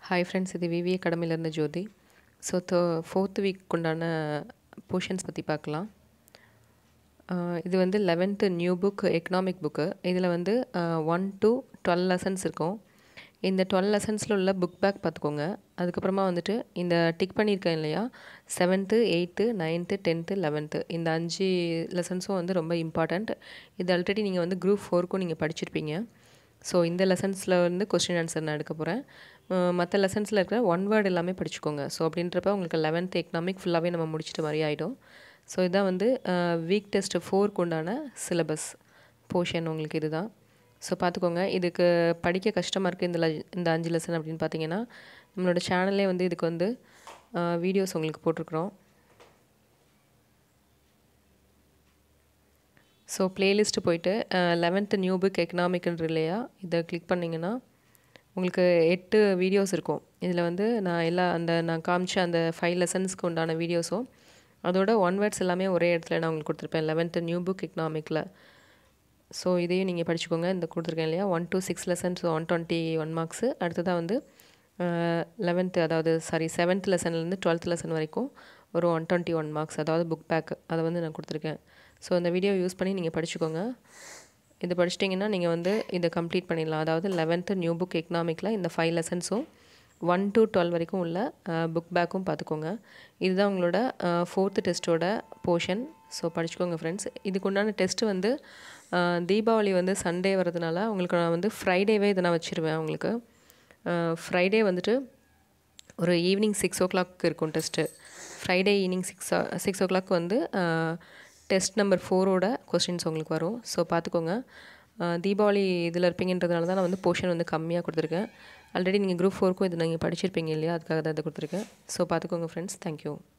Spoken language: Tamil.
ஹாய் ஃப்ரெண்ட்ஸ் இது விவி அகாடமிலேருந்து Jothi so though fourth week உண்டான போர்ஷன்ஸ் பற்றி பார்க்கலாம் ஆஹ் இது வந்து eleventh new book economic book இதில் வந்து ஒன் to டுவெல் லெசன்ஸ் இருக்கும் இந்த டுவெல் லெசன்ஸில் உள்ள புக் பேக் பார்த்துக்கோங்க அதுக்கப்புறமா வந்துட்டு இந்த டிக் பண்ணியிருக்கேன் இல்லையா seventh eighth ninth tenth eleventh இந்த அஞ்சு லெசன்ஸும் வந்து ரொம்ப இம்பார்ட்டண்ட் இது ஆல்ரெடி நீங்கள் வந்து குரூப் ஃபோருக்கும் நீங்கள் படிச்சிருப்பீங்க ஸோ இந்த லெசன்ஸில் வந்து கொஸ்டின் ஆன்சர் நான் எடுக்க போகிறேன் மற்ற லெசன்ஸில் இருக்கிற ஒன் வேர்டு எல்லாமே படிச்சுக்கோங்க ஸோ அப்படின்றப்ப உங்களுக்கு லெவன்த் எக்கனாமிக் ஃபுல்லாகவே நம்ம முடிச்சிட்ட மாதிரி ஆகிடும் ஸோ இதான் வந்து வீக் டெஸ்ட் ஃபோருக்கு உண்டான சிலபஸ் போர்ஷன் உங்களுக்கு இதுதான் ஸோ பார்த்துக்கோங்க இதுக்கு படிக்க கஷ்டமாக இருக்குது இந்த le- இந்த அஞ்சு லெசன் அப்படின்னு பார்த்தீங்கன்னா நம்மளோட சேனல்லே வந்து இதுக்கு வந்து வீடியோஸ் உங்களுக்கு போட்டிருக்கிறோம் ஸோ பிளேலிஸ்ட்டு போயிட்டு லெவன்த்து நியூ புக் எக்கனாமிக்ன்ற இல்லையா இதை கிளிக் பண்ணிங்கன்னா உங்களுக்கு எட்டு வீடியோஸ் இருக்கும் இதில் வந்து நான் எல்லா அந்த நான் காமிச்ச அந்த ஃபைவ் லெசன்ஸ்க்கு உண்டான வீடியோஸும் அதோட ஒன் வேர்ட்ஸ் எல்லாமே ஒரே இடத்துல நான் உங்களுக்கு கொடுத்துருப்பேன் லெவன்த்து நியூ புக் எக்கனாமிக்கில் ஸோ இதையும் நீங்கள் படிச்சுக்கோங்க இந்த கொடுத்துருக்கேன் இல்லையா one to six lessons one twenty one marks அடுத்ததாக வந்து லெவன்த்து அதாவது சாரி செவன்த் லெசன்லேருந்து டுவெல்த் லெசன் வரைக்கும் ஒரு ஒன் டுவெண்ட்டி ஒன் மார்க்ஸ் அதாவது புக் பேக் அதை வந்து நான் கொடுத்துருக்கேன் ஸோ அந்த வீடியோ யூஸ் பண்ணி நீங்கள் படிச்சுக்கோங்க இது படிச்சிட்டிங்கன்னா நீங்கள் வந்து இதை கம்ப்ளீட் பண்ணிடலாம் அதாவது லெவன்த்து நியூ புக் எக்கனாமிக்கில் இந்த ஃபைவ் லெசன்ஸும் ஒன் to டுவெல் வரைக்கும் உள்ள புக் பேக்கும் பார்த்துக்கோங்க இதுதான் உங்களோட ஃபோர்த்து டெஸ்ட்டோட போர்ஷன் ஸோ படிச்சுக்கோங்க ஃப்ரெண்ட்ஸ் இதுக்கு உண்டான டெஸ்ட்டு வந்து அஹ், தீபாவளி வந்து சண்டே வரதுனால உங்களுக்கு நான் வந்து ஃப்ரைடேவே இதை நான் வச்சுருவேன் உங்களுக்கு ஃப்ரைடே வந்துட்டு ஒரு ஈவினிங் சிக்ஸ் ஓ கிளாக் இருக்கும் test Friday evening six six o'clock வந்து டெஸ்ட் நம்பர் ஃபோரோட கொஸ்டின்ஸ் உங்களுக்கு வரும் ஸோ பார்த்துக்கோங்க அஹ், தீபாவளி இதில் இருப்பீங்கன்றதுனால தான் நான் வந்து போர்ஷன் வந்து கம்மியாக கொடுத்துருக்கேன் ஆல்ரெடி நீங்கள் குரூப் ஃபோருக்கும் இது நீங்கள் படிச்சிருப்பீங்க இல்லையா அதுக்காக தான் இதை கொடுத்துருக்கேன் ஸோ பார்த்துக்கோங்க ஃப்ரெண்ட்ஸ் தேங்க்யூ